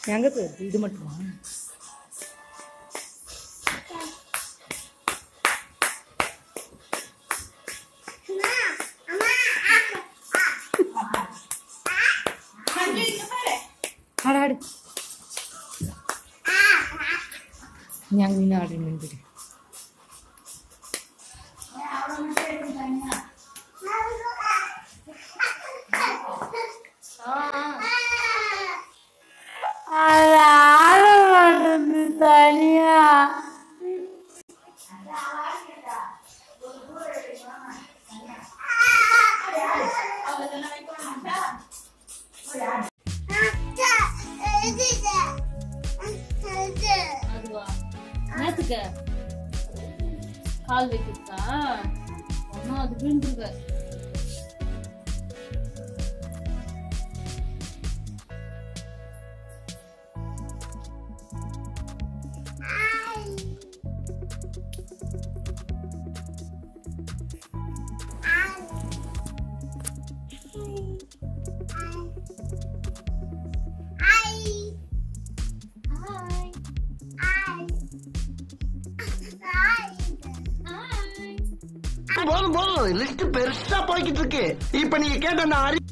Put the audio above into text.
எங்க போயிருக்கு இது மட்டுமா ஆடு ஆடு நீ அங்கே நின்று ஆடு நின்றுட்டு அதுவா என்னத்துக்கு கால் வைக்கிறதா அம்மா அது விழுந்துருவ போதும் போதும் லிஸ்ட் பெருசா போய்கிட்டு இருக்கு இப்ப நீங்க கேட்ட அந்த அறி